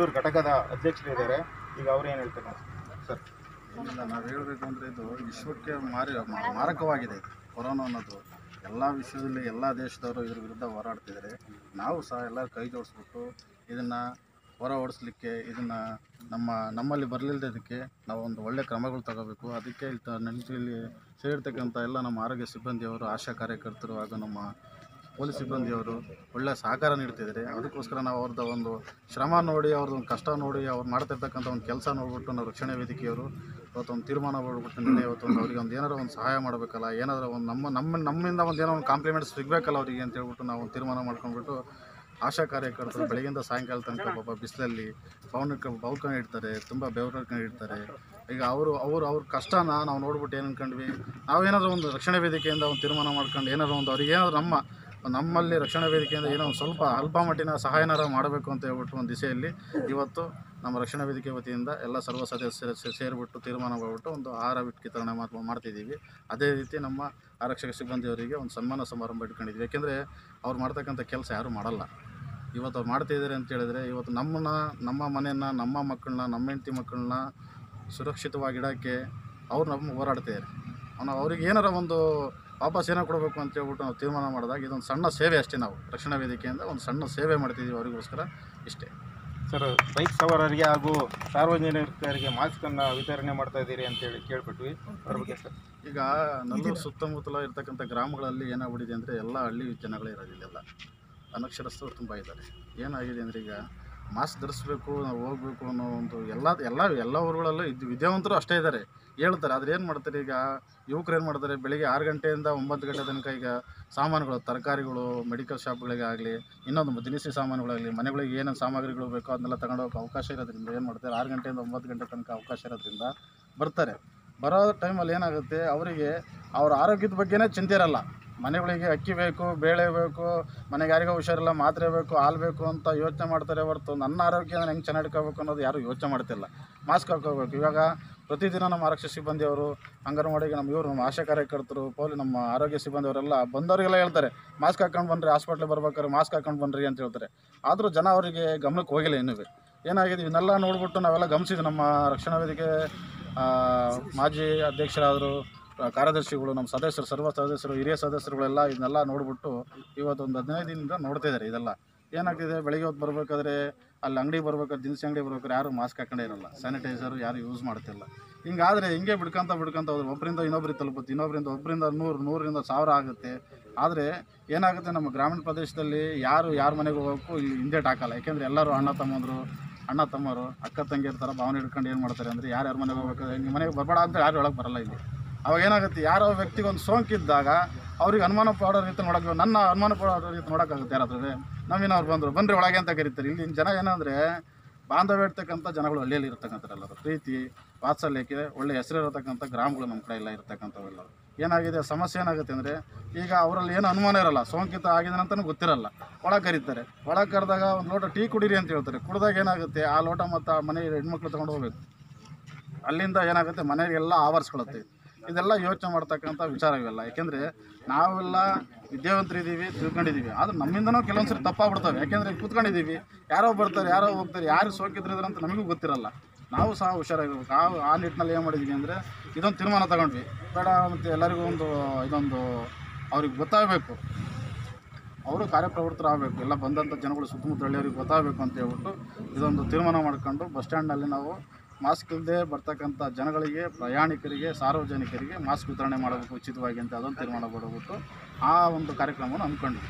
ಬೆಂಗಳೂರು ಘಟಕದ ಅಧ್ಯಕ್ಷರಿದ್ದಾರೆ ಈಗ ಅವ್ರು ಏನು ಹೇಳ್ತಾರೆ ಸರ್ ಇಲ್ಲ ನಾವು ಹೇಳಬೇಕು ಅಂದರೆ ಇದು ವಿಶ್ವಕ್ಕೆ ಮಾರಿ ಮಾ- ಮಾರಕವಾಗಿದೆ ಇದು ಕೊರೋನಾ ಅನ್ನೋದು ಎಲ್ಲ ವಿಶ್ವದಲ್ಲಿ ಎಲ್ಲ ದೇಶದವರು ಇದ್ರ ವಿರುದ್ಧ ಹೋರಾಡ್ತಿದ್ದಾರೆ ನಾವು ಸಹ ಎಲ್ಲ ಕೈ ಜೋಡಿಸ್ಬಿಟ್ಟು ಇದನ್ನು ಹೊರ ಓಡಿಸ್ಲಿಕ್ಕೆ ಇದನ್ನು ನಮ್ಮ ನಮ್ಮಲ್ಲಿ ಬರಲಿಲ್ಲದಕ್ಕೆ ನಾವು ಒಂದು ಒಳ್ಳೆ ಕ್ರಮಗಳು ತಗೋಬೇಕು ಅದಕ್ಕೆ ಇಲ್ಲಿ ತ- ನೆನ್ಪು ಇಲ್ಲಿ ಸೇರಿರ್ತಕ್ಕಂಥ ಎಲ್ಲ ನಮ್ಮ ಆರೋಗ್ಯ ಸಿಬ್ಬಂದಿಯವರು ಆಶಾ ಕಾರ್ಯಕರ್ತರು ಹಾಗೂ ನಮ್ಮ ಪೊಲೀಸ್ ಸಿಬ್ಬಂದಿಯವರು ಒಳ್ಳೆ ಸಹಕಾರ ನೀಡ್ತಿದ್ದಾರೆ ಅದಕ್ಕೋಸ್ಕರ ನಾವು ಅವ್ರದ್ದು ಒಂದು ಶ್ರಮ ನೋಡಿ ಅವ್ರದ್ದು ಒಂದು ಕಷ್ಟ ನೋಡಿ ಅವ್ರು ಮಾಡ್ತಿರ್ತಕ್ಕಂಥ ಒಂದು ಕೆಲಸ ನೋಡ್ಬಿಟ್ಟು ನಾವು ರಕ್ಷಣಾ ವೇದಿಕೆಯವರು ಇವತ್ತೊಂದು ತೀರ್ಮಾನ ಮಾಡ್ಬಿಟ್ಟು ನಿನ್ನೆ ಇವತ್ತೊಂದು ಅವ್ರಿಗೆ ಒಂದು ಏನಾರ ಒಂದು ಸಹಾಯ ಮಾಡಬೇಕಲ್ಲ ಏನಾದರೂ ಒಂದು ನಮ್ಮ ನಮ್ಮ ನಮ್ಮಿಂದ ಒಂದು ಏನೋ ಒಂದು ಕಾಂಪ್ಲಿಮೆಂಟ್ಸ್ ಸಿಗಬೇಕಲ್ಲ ಅವರಿಗೆ ಅಂತ ಹೇಳ್ಬಿಟ್ಟು ನಾವು ಒಂದು ತೀರ್ಮಾನ ಮಾಡ್ಕೊಂಡ್ಬಿಟ್ಟು ಆಶಾ ಕಾರ್ಯಕರ್ತರು ಬೆಳಗಿಂದ ಸಾಯಂಕಾಲ ತನಕ ಪಾಪ ಬಿಸಿಲಲ್ಲಿ ಪವನಕ್ಕೆ ಬೌಕನ್ನು ಇಡ್ತಾರೆ ತುಂಬ ಬೆವರನ್ನು ಇಡ್ತಾರೆ ಈಗ ಅವರು ಅವರು ಅವ್ರ ಕಷ್ಟನ ನಾವು ನೋಡ್ಬಿಟ್ಟು ಏನು ಅನ್ಕೊಂಡ್ವಿ ನಾವೇನಾದರೂ ಒಂದು ರಕ್ಷಣಾ ವೇದಿಕೆಯಿಂದ ಒಂದು ತೀರ್ಮಾನ ಮಾಡ್ಕೊಂಡು ಏನಾದರೂ ಒಂದು ಅವ್ರಿಗೆ ಏನಾದರೂ ನಮ್ಮ ನಮ್ಮಲ್ಲಿ ರಕ್ಷಣಾ ವೇದಿಕೆಯಿಂದ ಏನೋ ಒಂದು ಸ್ವಲ್ಪ ಅಲ್ಪ ಮಟ್ಟಿನ ಸಹಾಯನಾರ ಮಾಡಬೇಕು ಅಂತ ಹೇಳ್ಬಿಟ್ಟು ಒಂದು ದಿಸೆಯಲ್ಲಿ ಇವತ್ತು ನಮ್ಮ ರಕ್ಷಣಾ ವೇದಿಕೆ ವತಿಯಿಂದ ಎಲ್ಲ ಸರ್ವ ಸದಸ್ಯರು ಸೇ- ಸೇರಿಬಿಟ್ಟು ತೀರ್ಮಾನ ಮಾಡಿಬಿಟ್ಟು ಒಂದು ಆಹಾರ ವಿತರಣೆ ಮಾಡ್- ಮಾಡ್ತಿದ್ದೀವಿ ಅದೇ ರೀತಿ ನಮ್ಮ ಆರಕ್ಷಕ ಸಿಬ್ಬಂದಿಯವರಿಗೆ ಒಂದು ಸನ್ಮಾನ ಸಮಾರಂಭ ಇಟ್ಕೊಂಡಿದ್ವಿ ಯಾಕೆಂದರೆ ಅವ್ರು ಮಾಡ್ತಕ್ಕಂಥ ಕೆಲಸ ಯಾರೂ ಮಾಡಲ್ಲ ಇವತ್ತು ಅವ್ರು ಮಾಡ್ತಿದ್ದಾರೆ ಅಂತ ಹೇಳಿದ್ರೆ ಇವತ್ತು ನಮ್ಮನ್ನ ನಮ್ಮ ಮನೆಯನ್ನು ನಮ್ಮ ಮಕ್ಕಳನ್ನ ನಮ್ಮ ಹೆಂಡತಿ ಮಕ್ಕಳನ್ನ ಸುರಕ್ಷಿತವಾಗಿ ಇಡೋಕ್ಕೆ ಅವ್ರು ನಮ್ಮ ಹೋರಾಡ್ತಿದ್ದಾರೆ ಅವನು ಅವ್ರಿಗೆ ಏನಾರ ಒಂದು ವಾಪಸ್ ಏನೋ ಕೊಡಬೇಕು ಅಂತ ಹೇಳ್ಬಿಟ್ಟು ನಾವು ತೀರ್ಮಾನ ಮಾಡಿದಾಗ ಇದೊಂದು ಸಣ್ಣ ಸೇವೆ ಅಷ್ಟೇ ನಾವು ರಕ್ಷಣಾ ವೇದಿಕೆಯಿಂದ ಒಂದು ಸಣ್ಣ ಸೇವೆ ಮಾಡ್ತಿದ್ದೀವಿ ಅವರಿಗೋಸ್ಕರ ಇಷ್ಟೇ ಸರ್ ಬೈಕ್ ಸವಾರರಿಗೆ ಹಾಗೂ ಸಾರ್ವಜನಿಕರಿಗೆ ಮಾಸ್ಕನ್ನು ವಿತರಣೆ ಮಾಡ್ತಾ ಇದ್ದೀರಿ ಅಂತೇಳಿ ಕೇಳ್ಬಿಟ್ವಿ ಅದ್ರ ಬಗ್ಗೆ ಸರ್ ಈಗ ನಲ್ಲೂರು ಸುತ್ತಮುತ್ತಲ ಇರ್ತಕ್ಕಂಥ ಗ್ರಾಮಗಳಲ್ಲಿ ಏನಾಗ್ಬಿಟ್ಟಿದೆ ಅಂದರೆ ಎಲ್ಲ ಹಳ್ಳಿ ಜನಗಳೇ ಇರೋದಿಲ್ಲ ಅನಕ್ಷರಸ್ಥರು ತುಂಬ ಇದ್ದಾರೆ ಏನಾಗಿದೆ ಅಂದರೆ ಈಗ ಮಾಸ್ಕ್ ಧರಿಸ್ಬೇಕು ನಾವು ಹೋಗ್ಬೇಕು ಅನ್ನೋ ಒಂದು ಎಲ್ಲ ಎಲ್ಲ ಎಲ್ಲ ಊರುಗಳಲ್ಲೂ ಇದು ವಿದ್ಯಾವಂತರು ಅಷ್ಟೇ ಇದ್ದಾರೆ ಹೇಳ್ತಾರೆ ಆದ್ರೆ ಏನು ಮಾಡ್ತಾರೆ ಈಗ ಯುವಕರು ಏನು ಮಾಡ್ತಾರೆ ಬೆಳಿಗ್ಗೆ ಆರು ಗಂಟೆಯಿಂದ ಒಂಬತ್ತು ಗಂಟೆ ತನಕ ಈಗ ಸಾಮಾನುಗಳು ತರಕಾರಿಗಳು ಮೆಡಿಕಲ್ ಶಾಪ್ಗಳಿಗೆ ಆಗಲಿ ಇನ್ನೊಂದು ದಿನಸಿ ಸಾಮಾನುಗಳಾಗಲಿ ಮನೆಗಳಿಗೆ ಏನೇನು ಸಾಮಗ್ರಿಗಳು ಬೇಕೋ ಅದನ್ನೆಲ್ಲ ತಗೊಂಡೋಗಕ್ಕೆ ಅವಕಾಶ ಇರೋದ್ರಿಂದ ಏನು ಮಾಡ್ತಾರೆ ಆರು ಗಂಟೆಯಿಂದ ಒಂಬತ್ತು ಗಂಟೆ ತನಕ ಅವಕಾಶ ಇರೋದ್ರಿಂದ ಬರ್ತಾರೆ ಬರೋ ಟೈಮಲ್ಲಿ ಏನಾಗುತ್ತೆ ಅವರಿಗೆ ಅವ್ರ ಆರೋಗ್ಯದ ಬಗ್ಗೆನೇ ಚಿಂತೆ ಇರಲ್ಲ ಮನೆಗಳಿಗೆ ಅಕ್ಕಿ ಬೇಕು ಬೇಳೆ ಬೇಕು ಮನೆಗೆ ಯಾರಿಗೋ ಹುಷಾರಿಲ್ಲ ಮಾತ್ರೆ ಬೇಕು ಹಾಲು ಬೇಕು ಅಂತ ಯೋಚನೆ ಮಾಡ್ತಾರೆ ಹೊರತು ನನ್ನ ಆರೋಗ್ಯ ನಾನು ಹೆಂಗೆ ಚೆನ್ನಾಗಿ ಇಟ್ಕೋಬೇಕು ಅನ್ನೋದು ಯಾರೂ ಯೋಚನೆ ಮಾಡ್ತಿಲ್ಲ ಮಾಸ್ಕ್ ಹಾಕೋಬೇಕು ಇವಾಗ ಪ್ರತಿದಿನ ನಮ್ಮ ಆರಕ್ಷಕ ಸಿಬ್ಬಂದಿಯವರು ಅಂಗನವಾಡಿಗೆ ನಮ್ಮ ಇವರು ನಮ್ಮ ಆಶಾ ಕಾರ್ಯಕರ್ತರು ಪೋಲಿ ನಮ್ಮ ಆರೋಗ್ಯ ಸಿಬ್ಬಂದಿಯವರೆಲ್ಲ ಬಂದವರಿಗೆಲ್ಲ ಹೇಳ್ತಾರೆ ಮಾಸ್ಕ್ ಹಾಕೊಂಡು ಬನ್ನಿರಿ ಹಾಸ್ಪಿಟ್ಲಿಗೆ ಬರ್ಬೇಕಾದ್ರೆ ಮಾಸ್ಕ್ ಹಾಕೊಂಡು ಬನ್ನಿರಿ ಅಂತ ಹೇಳ್ತಾರೆ ಆದರೂ ಜನ ಅವರಿಗೆ ಗಮನಕ್ಕೆ ಹೋಗಿಲ್ಲ ಇನ್ನೂ ಏನಾಗಿದೆ ಇವನ್ನೆಲ್ಲ ನೋಡ್ಬಿಟ್ಟು ನಾವೆಲ್ಲ ಗಮನಿಸಿದ್ವಿ ನಮ್ಮ ರಕ್ಷಣಾ ವೇದಿಕೆ ಆ, ಮಾಜಿ ಅಧ್ಯಕ್ಷರಾದರು ಆ, ಕಾರ್ಯದರ್ಶಿಗಳು ನಮ್ಮ ಸದಸ್ಯರು ಸರ್ವ ಸದಸ್ಯರು ಹಿರಿಯ ಸದಸ್ಯರುಗಳೆಲ್ಲ ಇದನ್ನೆಲ್ಲ ನೋಡ್ಬಿಟ್ಟು ಇವತ್ತೊಂದು ಹದಿನೈದು ದಿನದಿಂದ ನೋಡ್ತಾ ಇದ್ದಾರೆ ಇದೆಲ್ಲ ಏನಾಗ್ತಿದೆ ಬೆಳಿಗ್ಗೆ ಹೊತ್ತು ಬರಬೇಕಾದ್ರೆ ಅಲ್ಲಿ ಅಂಗಡಿ ಬರ್ಬೇಕಾದ್ರೆ ದಿನಸಿ ಅಂಗಡಿ ಬರ್ಬೇಕಾದ್ರೆ ಯಾರು ಮಾಸ್ಕ್ ಹಾಕೊಂಡೇ ಇರಲ್ಲ ಸ್ಯಾನಿಟೈಸರ್ ಯಾರು ಯೂಸ್ ಮಾಡ್ತಿಲ್ಲ ಹಿಂಗಾದರೆ ಹಿಂಗೆ ಬಿಡ್ಕೊಂತ ಬಿಡ್ಕೊಂತ ಹೋದ್ರೆ ಒಬ್ಬರಿಂದ ಇನ್ನೊಬ್ರಿಗೆ ತಲುಪುತ್ತೆ ಇನ್ನೊಬ್ಬರಿಂದ ಒಬ್ಬರಿಂದ ನೂರು ನೂರರಿಂದ ಸಾವಿರ ಆಗುತ್ತೆ ಆದರೆ ಏನಾಗುತ್ತೆ ನಮ್ಮ ಗ್ರಾಮೀಣ ಪ್ರದೇಶದಲ್ಲಿ ಯಾರು ಯಾರ ಮನೆಗೆ ಹೋಗೋಕ್ಕೂ ಇಲ್ಲಿ ಹಿಂದೇಟ್ ಹಾಕಲ್ಲ ಯಾಕೆಂದರೆ ಎಲ್ಲರೂ ಅಣ್ಣ ತಮ್ಮಂದರು ಅಣ್ಣ ತಮ್ಮರು ಅಕ್ಕ ತಂಗಿಯರ ಥರ ಭಾವನೆ ಹಿಡ್ಕೊಂಡು ಏನು ಮಾಡ್ತಾರೆ ಅಂದರೆ ಯಾರು ಯಾರ ಮನೆಗೆ ಹೋಗ್ಬೇಕಾದ್ರೆ ನಿಮ್ಮ ಮನೆಗೆ ಬರಬೇಡ ಅಂತ ಯಾರು ಒಳಗೆ ಬರಲ್ಲ ಇಲ್ಲಿ ಅವಾಗ ಏನಾಗುತ್ತೆ ಯಾರೋ ವ್ಯಕ್ತಿಗೆ ಒಂದು ಸೋಂಕಿದ್ದಾಗ ಅವ್ರಿಗೆ ಅನುಮಾನ ಪಡೋ ರೀತಿ ನೋಡೋಕೆ ನನ್ನ ಅನುಮಾನ ಪಡೋ ರೀತಿ ನೋಡೋಕ್ಕಾಗುತ್ತೆ ಯಾರಾದ್ರೂ ನವೀನವ್ರು ಬಂದರು ಬನ್ರಿ ಒಳಗೆ ಅಂತ ಕರೀತಾರೆ ಇಲ್ಲಿ ಜನ ಏನಂದರೆ ಬಾಂಧವ್ಯ ಇರ್ತಕ್ಕಂಥ ಜನಗಳು ಹಳ್ಳಿಯಲ್ಲಿ ಇರ್ತಕ್ಕಂಥವ್ರೆಲ್ಲರು ಪ್ರೀತಿ ವಾತ್ಸಲ್ಯಕ್ಕೆ ಒಳ್ಳೆ ಹೆಸರು ಇರತಕ್ಕಂಥ ಗ್ರಾಮಗಳು ನಮ್ಮ ಕಡೆ ಎಲ್ಲ ಇರ್ತಕ್ಕಂಥವೆಲ್ಲರು ಏನಾಗಿದೆ ಸಮಸ್ಯೆ ಏನಾಗುತ್ತೆ ಅಂದರೆ ಈಗ ಅವರಲ್ಲಿ ಏನು ಅನುಮಾನ ಇರಲ್ಲ ಸೋಂಕಿತ ಆಗಿದೆ ಅಂತಲೂ ಗೊತ್ತಿರಲ್ಲ ಒಳಗೆ ಕರೀತಾರೆ ಒಳಗೆ ಕರೆದಾಗ ಒಂದು ಲೋಟ ಟೀ ಕುಡೀರಿ ಅಂತ ಹೇಳ್ತಾರೆ ಕುಡ್ದಾಗ ಏನಾಗುತ್ತೆ ಆ ಲೋಟ ಮತ್ತು ಆ ಮನೆ ಹೆಣ್ಮಕ್ಳು ತೊಗೊಂಡು ಹೋಗ್ಬೇಕು ಅಲ್ಲಿಂದ ಏನಾಗುತ್ತೆ ಮನೆಗೆಲ್ಲ ಆವರಿಸ್ಕೊಳುತ್ತೆ ಇದೆಲ್ಲ ಯೋಚನೆ ಮಾಡ್ತಕ್ಕಂಥ ವಿಚಾರ ಇವೆಲ್ಲ ಯಾಕೆಂದರೆ ನಾವೆಲ್ಲ ವಿದ್ಯಾವಂತರಿದ್ದೀವಿ ತಿಳ್ಕೊಂಡಿದ್ದೀವಿ ಆದ್ರೆ ನಮ್ಮಿಂದನೂ ಕೆಲವೊಂದು ಸರಿ ತಪ್ಪಾಗ್ಬಿಡ್ತವೆ ಯಾಕೆಂದರೆ ಕೂತ್ಕೊಂಡಿದ್ದೀವಿ ಯಾರೋ ಬರ್ತಾರೆ ಯಾರೋ ಹೋಗ್ತಾರೆ ಯಾರು ಸೋಂಕಿದ್ರಿದ್ರೆ ಅಂತ ನಮಗೂ ಗೊತ್ತಿರಲ್ಲ ನಾವು ಸಹ ಹುಷಾರಾಗಿರ್ಬೇಕು ಆ ಆ ನಿಟ್ಟಿನಲ್ಲಿ ಏನು ಮಾಡಿದ್ವಿ ಅಂದರೆ ಇದೊಂದು ತೀರ್ಮಾನ ತಗೊಂಡ್ವಿ ಬೇಡ ಮತ್ತು ಎಲ್ಲರಿಗೂ ಒಂದು ಇದೊಂದು ಅವ್ರಿಗೆ ಗೊತ್ತಾಗಬೇಕು ಅವರು ಕಾರ್ಯಪ್ರವೃತ್ತರಾಗಬೇಕು ಎಲ್ಲ ಬಂದಂಥ ಜನಗಳು ಸುತ್ತಮುತ್ತ ಹಳ್ಳಿಯವ್ರಿಗೆ ಗೊತ್ತಾಗಬೇಕು ಅಂತ ಹೇಳ್ಬಿಟ್ಟು ಇದೊಂದು ತೀರ್ಮಾನ ಮಾಡ್ಕೊಂಡು ಬಸ್ ಸ್ಟ್ಯಾಂಡ್ನಲ್ಲಿ ನಾವು ಮಾಸ್ಕ್ ಇಲ್ಲದೆ ಬರ್ತಕ್ಕಂಥ ಜನಗಳಿಗೆ ಪ್ರಯಾಣಿಕರಿಗೆ ಸಾರ್ವಜನಿಕರಿಗೆ ಮಾಸ್ಕ್ ವಿತರಣೆ ಮಾಡಬೇಕು ಉಚಿತವಾಗಿ ಅಂತ ಅದೊಂದು ತೀರ್ಮಾನ ಮಾಡಿಬಿಟ್ಟು ಆ ಒಂದು ಕಾರ್ಯಕ್ರಮವನ್ನು ಹಮ್ಮಿಕೊಂಡ್ವಿ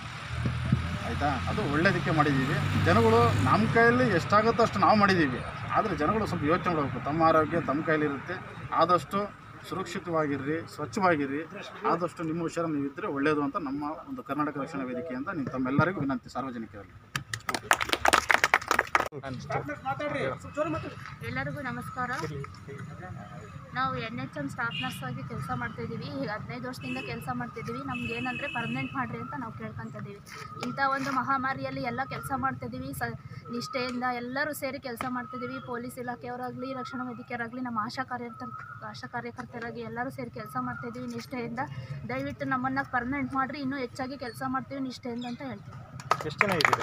ಆಯಿತಾ ಅದು ಒಳ್ಳೇದಕ್ಕೆ ಮಾಡಿದ್ದೀವಿ ಜನಗಳು ನಮ್ಮ ಕೈಯಲ್ಲಿ ಎಷ್ಟಾಗುತ್ತೋ ಅಷ್ಟು ನಾವು ಮಾಡಿದ್ದೀವಿ ಆದರೆ ಜನಗಳು ಸ್ವಲ್ಪ ಯೋಚನೆ ಮಾಡಬೇಕು ತಮ್ಮ ಆರೋಗ್ಯ ತಮ್ಮ ಕೈಲಿರುತ್ತೆ ಆದಷ್ಟು ಸುರಕ್ಷಿತವಾಗಿರ್ರಿ ಸ್ವಚ್ಛವಾಗಿರ್ರಿ ಆದಷ್ಟು ನಿಮ್ಮ ಹುಷಾರು ನೀವಿದ್ದರೆ ಒಳ್ಳೆಯದು ಅಂತ ನಮ್ಮ ಒಂದು ಕರ್ನಾಟಕ ರಕ್ಷಣಾ ವೇದಿಕೆಯಿಂದ ನಿಮ್ಮ ತಮ್ಮೆಲ್ಲರಿಗೂ ವಿನಂತಿ ಸಾರ್ವಜನಿಕರಲ್ಲಿ ಎಲ್ಲರಿಗೂ ನಮಸ್ಕಾರ ನಾವು N H M staff nurse ಆಗಿ ಕೆಲಸ ಮಾಡ್ತಿದ್ದೀವಿ ಈಗ ಹದಿನೈದು ವರ್ಷದಿಂದ ಕೆಲಸ ಮಾಡ್ತಿದ್ದೀವಿ ನಮ್ಗೆ ಏನಂದರೆ ಪರ್ಮನೆಂಟ್ ಮಾಡಿರಿ ಅಂತ ನಾವು ಕೇಳ್ಕೊತಿದ್ದೀವಿ ಇಂಥ ಒಂದು ಮಹಾಮಾರಿಯಲ್ಲಿ ಎಲ್ಲ ಕೆಲಸ ಮಾಡ್ತಿದ್ದೀವಿ ಸ ನಿಷ್ಠೆಯಿಂದ ಎಲ್ಲರೂ ಸೇರಿ ಕೆಲಸ ಮಾಡ್ತಿದ್ದೀವಿ ಪೊಲೀಸ್ ಇಲಾಖೆಯವರಾಗಲಿ ರಕ್ಷಣಾ ವೇದಿಕೆಯವರಾಗಲಿ ನಮ್ಮ ಆಶಾ ಕಾರ್ಯಕರ್ತ ಆಶಾ ಕಾರ್ಯಕರ್ತರಾಗಿ ಎಲ್ಲರೂ ಸೇರಿ ಕೆಲಸ ಮಾಡ್ತಿದ್ದೀವಿ ನಿಷ್ಠೆಯಿಂದ ದಯವಿಟ್ಟು ನಮ್ಮನ್ನು ಪರ್ಮನೆಂಟ್ ಮಾಡಿರಿ ಇನ್ನೂ ಹೆಚ್ಚಾಗಿ ಕೆಲಸ ಮಾಡ್ತೀವಿ ನಿಷ್ಠೆಯಿಂದ ಅಂತ ಹೇಳ್ತೀವಿ ಎಷ್ಟು ಜನ ಇದ್ದೀರಾ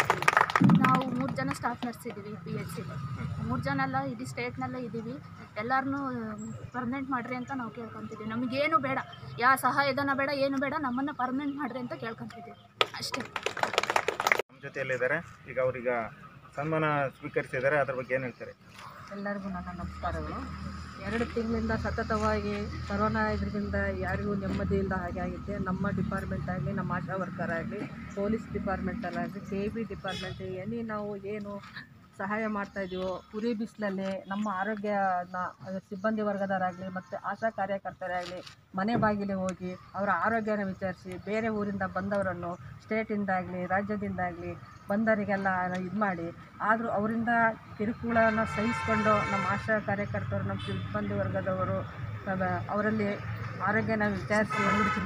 ನಾವು ಮೂರು ಜನ ಸ್ಟಾಫ್ ನರ್ಸ್ ಇದ್ದೀವಿ ಪಿ ಎಚ್ ಸಿ ಮೂರು ಜನ ಎಲ್ಲ ಇಡೀ ಸ್ಟೇಟ್ನಲ್ಲೇ ಇದ್ದೀವಿ ಎಲ್ಲರನ್ನೂ ಪರ್ಮನೆಂಟ್ ಮಾಡಿರಿ ಅಂತ ನಾವು ಕೇಳ್ಕೊತಿದ್ದೀವಿ ನಮಗೇನು ಬೇಡ ಯಾವ ಸಹಾಯಧನ ಬೇಡ ಏನು ಬೇಡ ನಮ್ಮನ್ನು ಪರ್ಮನೆಂಟ್ ಮಾಡಿರಿ ಅಂತ ಕೇಳ್ಕೊತಿದ್ದೀವಿ ಅಷ್ಟೇ ನಮ್ಮ ಜೊತೆಯಲ್ಲಿದ್ದಾರೆ ಈಗ ಅವ್ರೀಗ ಸನ್ಮಾನ ಸ್ವೀಕರಿಸಿದ್ದಾರೆ ಅದ್ರ ಬಗ್ಗೆ ಏನು ಹೇಳ್ತಾರೆ ಎಲ್ಲರಿಗೂ ನನ್ನ ನಮಸ್ಕಾರಗಳು ಎರಡು ತಿಂಗಳಿಂದ ಸತತವಾಗಿ ಕೊರೋನಾ ಇದರಿಂದ ಯಾರಿಗೂ ನೆಮ್ಮದಿ ಇಲ್ಲದ ಹಾಗೆ ಆಗಿದೆ ನಮ್ಮ ಡಿಪಾರ್ಟ್ಮೆಂಟ್ ಆಗಲಿ ನಮ್ಮ ಆಶಾ ವರ್ಕರ್ ಆಗಲಿ ಪೊಲೀಸ್ ಡಿಪಾರ್ಟ್ಮೆಂಟಲ್ಲಾಗಲಿ ಕೆ ಬಿ ಡಿಪಾರ್ಟ್ಮೆಂಟ್ ಎನಿ ನಾವು ಏನು ಸಹಾಯ ಮಾಡ್ತಾ ಇದೀವೋ ಉರಿ ಬಿಸಿಲಲ್ಲಿ ನಮ್ಮ ಆರೋಗ್ಯನ ಅದು ಸಿಬ್ಬಂದಿ ವರ್ಗದವರಾಗಲಿ ಮತ್ತು ಆಶಾ ಕಾರ್ಯಕರ್ತರಾಗಲಿ ಮನೆ ಬಾಗಿಲಿಗೆ ಹೋಗಿ ಅವರ ಆರೋಗ್ಯನ ವಿಚಾರಿಸಿ ಬೇರೆ ಊರಿಂದ ಬಂದವರನ್ನು ಸ್ಟೇಟಿಂದಾಗಲಿ ರಾಜ್ಯದಿಂದಾಗಲಿ ಬಂದವರಿಗೆಲ್ಲ ಇದು ಮಾಡಿ ಆದರೂ ಅವರಿಂದ ಕಿರುಕುಳನ ಸಹಿಸ್ಕೊಂಡು ನಮ್ಮ ಆಶಾ ಕಾರ್ಯಕರ್ತರು ನಮ್ಮ ಸಿಬ್ಬಂದಿ ವರ್ಗದವರು ಅದ- ಅವರಲ್ಲಿ ಆರೋಗ್ಯನ ವಿಚಾರಿಸಿ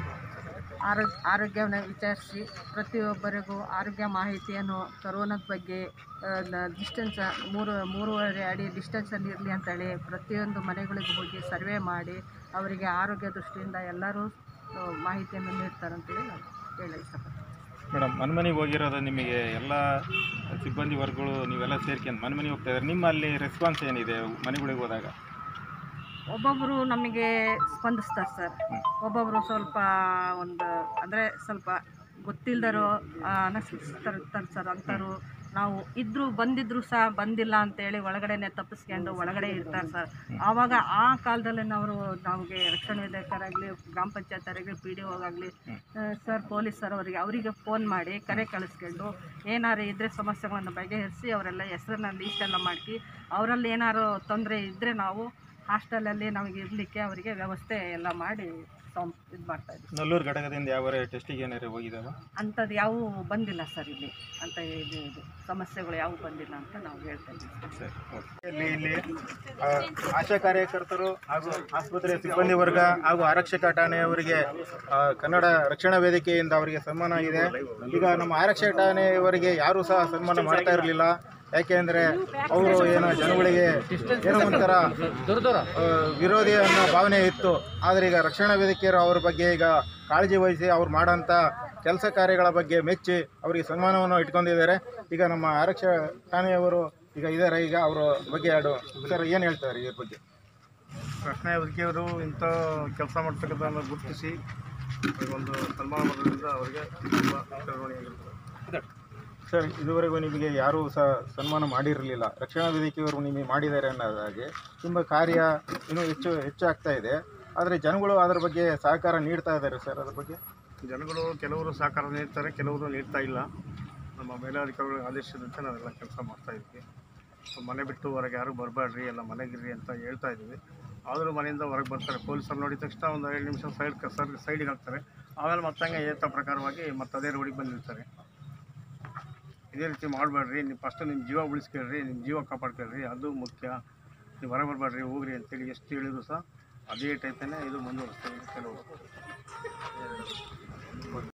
ಆರೋಗ್ಯ ಆರೋಗ್ಯವನ್ನು ವಿಚಾರಿಸಿ ಪ್ರತಿಯೊಬ್ಬರಿಗೂ ಆರೋಗ್ಯ ಮಾಹಿತಿಯನ್ನು ಕರೋನಾದ ಬಗ್ಗೆ ಡಿಸ್ಟೆನ್ಸ್ ಮೂರು ಮೂರುವರೆ ಅಡಿ ಡಿಸ್ಟೆನ್ಸಲ್ಲಿ ಇರಲಿ ಅಂತೇಳಿ ಪ್ರತಿಯೊಂದು ಮನೆಗಳಿಗೂ ಹೋಗಿ ಸರ್ವೆ ಮಾಡಿ ಅವರಿಗೆ ಆರೋಗ್ಯ ದೃಷ್ಟಿಯಿಂದ ಎಲ್ಲರೂ ಆ, ಮಾಹಿತಿಯನ್ನು ನೀಡ್ತಾರಂತೇಳಿ ನಾನು ಹೇಳ ಇಷ್ಟಪಡ್ತೀನಿ ಮೇಡಮ್ ಮನ್ಮನೆಗೆ ಹೋಗಿರೋದು ನಿಮಗೆ ಎಲ್ಲ ಸಿಬ್ಬಂದಿ ವರ್ಗಗಳು ನೀವೆಲ್ಲ ಸೇರ್ಕೊಂಡು ಮನೆ ಹೋಗ್ತಾ ಇದ್ದಾರೆ ನಿಮ್ಮಲ್ಲಿ ರೆಸ್ಪಾನ್ಸ್ ಏನಿದೆ ಮನೆಗಳಿಗೆ ಹೋದಾಗ ಒಬ್ಬೊಬ್ಬರು ನಮಗೆ ಸ್ಪಂದಿಸ್ತಾರೆ ಸರ್ ಒಬ್ಬೊಬ್ಬರು ಸ್ವಲ್ಪ ಒಂದು ಅಂದರೆ ಸ್ವಲ್ಪ ಗೊತ್ತಿಲ್ಲದರು ಅನಸ್ತಾರೆ ಸರ್ ಅಂತಾರು ನಾವು ಇದ್ದರೂ ಬಂದಿದ್ರು ಸಹ ಬಂದಿಲ್ಲ ಅಂತೇಳಿ ಒಳಗಡೆನೆ ತಪ್ಪಿಸ್ಕೊಂಡು ಒಳಗಡೆ ಇರ್ತಾರೆ ಸರ್ ಆವಾಗ ಆ ಕಾಲದಲ್ಲಿ ನಾವು ನಮಗೆ ರಕ್ಷಣಾ ವೇದಿಕರಾಗಲಿ ಗ್ರಾಮ ಪಂಚಾಯತ್ ಅವರಿಗೆ ಪಿ ಡಿ ಒಗಾಗಲಿ ಸರ್ ಪೊಲೀಸ್ ಸರ್ ಅವರಿಗೆ ಅವರಿಗೆ ಫೋನ್ ಮಾಡಿ ಕರೆ ಕಳಿಸ್ಕೊಂಡು ಏನಾರು ಇದ್ದರೆ ಸಮಸ್ಯೆಗಳನ್ನು ಬಗೆಹರಿಸಿ ಅವರೆಲ್ಲ ಹೆಸರನ್ನ ಲೀಸ್ಟೆಲ್ಲ ಮಾಡಿ ಅವರಲ್ಲಿ ಏನಾರು ತೊಂದರೆ ಇದ್ದರೆ ನಾವು ಹಾಸ್ಟೆಲಲ್ಲಿ ನಮಗೆ ಇರಲಿಕ್ಕೆ ಅವರಿಗೆ ವ್ಯವಸ್ಥೆ ಎಲ್ಲ ಮಾಡಿ ಇದು ಮಾಡ್ತಾಯಿದ್ವಿ ನಲ್ಲೂರು ಘಟಕದಿಂದ ಯಾವ ಟೆಸ್ಟಿಗೆ ಏನಾರು ಹೋಗಿದ್ದಾವೆ ಅಂಥದ್ದು ಯಾವುವು ಬಂದಿಲ್ಲ ಸರ್ ಇಲ್ಲಿ ಅಂತ ಇದು ಇದು ಸಮಸ್ಯೆಗಳು ಯಾವುವು ಬಂದಿಲ್ಲ ಅಂತ ನಾವು ಹೇಳ್ತಾ ಇದ್ದೀವಿ ಸರಿ ಓಕೆ ಇಲ್ಲಿ ಇಲ್ಲಿ ಆ, ಆಶಾ ಕಾರ್ಯಕರ್ತರು ಹಾಗೂ ಆಸ್ಪತ್ರೆಯ ಸಿಬ್ಬಂದಿ ವರ್ಗ ಹಾಗೂ ಆರಕ್ಷಕ ಠಾಣೆಯವರಿಗೆ ಆ, ಕನ್ನಡ ರಕ್ಷಣಾ ವೇದಿಕೆಯಿಂದ ಅವರಿಗೆ ಸನ್ಮಾನ ಇದೆ ಈಗ ನಮ್ಮ ಆರಕ್ಷಕ ಠಾಣೆಯವರಿಗೆ ಯಾರೂ ಸಹ ಸನ್ಮಾನ ಮಾಡ್ತಾ ಇರಲಿಲ್ಲ ಯಾಕೆಂದರೆ ಅವರು ಏನೋ ಜನಗಳಿಗೆ ಏನೋ ಒಂಥರ ಆ, ವಿರೋಧಿ ಅನ್ನೋ ಭಾವನೆ ಇತ್ತು ಆದರೆ ಈಗ ರಕ್ಷಣಾ ವೇದಿಕೆಯರು ಅವ್ರ ಬಗ್ಗೆ ಈಗ ಕಾಳಜಿ ವಹಿಸಿ ಅವ್ರು ಮಾಡೋಂಥ ಕೆಲಸ ಕಾರ್ಯಗಳ ಬಗ್ಗೆ ಮೆಚ್ಚಿ ಅವರಿಗೆ ಸನ್ಮಾನವನ್ನು ಇಟ್ಕೊಂಡಿದ್ದಾರೆ ಈಗ ನಮ್ಮ ಆರಕ್ಷಕ ಠಾಣೆಯವರು ಈಗ ಇದ್ದಾರೆ ಈಗ ಅವರ ಬಗ್ಗೆ ಎರಡು ಸರ್ ಏನು ಹೇಳ್ತಾರೆ ಇದ್ರ ಬಗ್ಗೆ ರಕ್ಷಣಾ ವೇದಿಕೆಯವರು ಇಂಥ ಕೆಲಸ ಮಾಡ್ತಕ್ಕಂಥ ಗುರುತಿಸಿ ಒಂದು ಸನ್ಮಾನ ಮಾಡೋದ್ರಿಂದ ಅವರಿಗೆ ತುಂಬ ಬೆಳವಣಿಗೆ ಸರ್ ಇದುವರೆಗೂ ನಿಮಗೆ ಯಾರೂ ಸಹ ಸನ್ಮಾನ ಮಾಡಿರಲಿಲ್ಲ ರಕ್ಷಣಾ ವೇದಿಕೆಯವರು ನಿಮಗೆ ಮಾಡಿದ್ದಾರೆ ಅನ್ನೋದಾಗಿ ತುಂಬ ಕಾರ್ಯ ಇನ್ನೂ ಹೆಚ್ಚು ಹೆಚ್ಚಾಗ್ತಾ ಇದೆ ಆದರೆ ಜನಗಳು ಅದರ ಬಗ್ಗೆ ಸಹಕಾರ ನೀಡ್ತಾ ಇದ್ದಾರೆ ಸರ್ ಅದ್ರ ಬಗ್ಗೆ ಜನಗಳು ಕೆಲವರು ಸಹಕಾರ ನೀಡ್ತಾರೆ ಕೆಲವರು ನೀಡ್ತಾ ಇಲ್ಲ ನಮ್ಮ ಮೇಲಾಧಿಕಾರಿಗಳ ಆದೇಶದಂತೆ ನಾವೆಲ್ಲ ಕೆಲಸ ಮಾಡ್ತಾ ಇದ್ವಿ ಮನೆ ಬಿಟ್ಟು ಹೊರಗೆ ಯಾರು ಬರಬೇಡ್ರಿ ಎಲ್ಲ ಮನೆಗಿರ್ರಿ ಅಂತ ಹೇಳ್ತಾ ಇದ್ವಿ ಆದರೂ ಮನೆಯಿಂದ ಹೊರಗೆ ಬರ್ತಾರೆ ಪೊಲೀಸರು ನೋಡಿದ ತಕ್ಷಣ ಒಂದು ಎರಡು ನಿಮಿಷ ಸೈಡ್ ಸರ್ ಸೈಡಿಗೆ ಹಾಕ್ತಾರೆ ಆಮೇಲೆ ಮತ್ತಂಗೆ ಏತ ಪ್ರಕಾರವಾಗಿ ಮತ್ತೆ ಅದೇ ರೋಡಿಗೆ ಬಂದಿರ್ತಾರೆ ಇದೇ ರೀತಿ ಮಾಡಬೇಡ್ರಿ ನೀವು ಫಸ್ಟು ನಿಮ್ಮ ಜೀವ ಉಳಿಸ್ಕೊಳ್ರಿ ನಿಮ್ಮ ಜೀವ ಕಾಪಾಡ್ಕೊಳ್ರಿ ಅದು ಮುಖ್ಯ ನೀವು ಹೊರಗೆ ಬರಬೇಡ್ರಿ ಹೋಗ್ರಿ ಅಂತೇಳಿ ಎಷ್ಟು ಹೇಳಿದ್ರು ಸಹ ಅದೇ ಟೈಪೇ ಇದು ಮುಂದುವರಿಸ್ತಾ ಇದೆ ಕೆಲವರು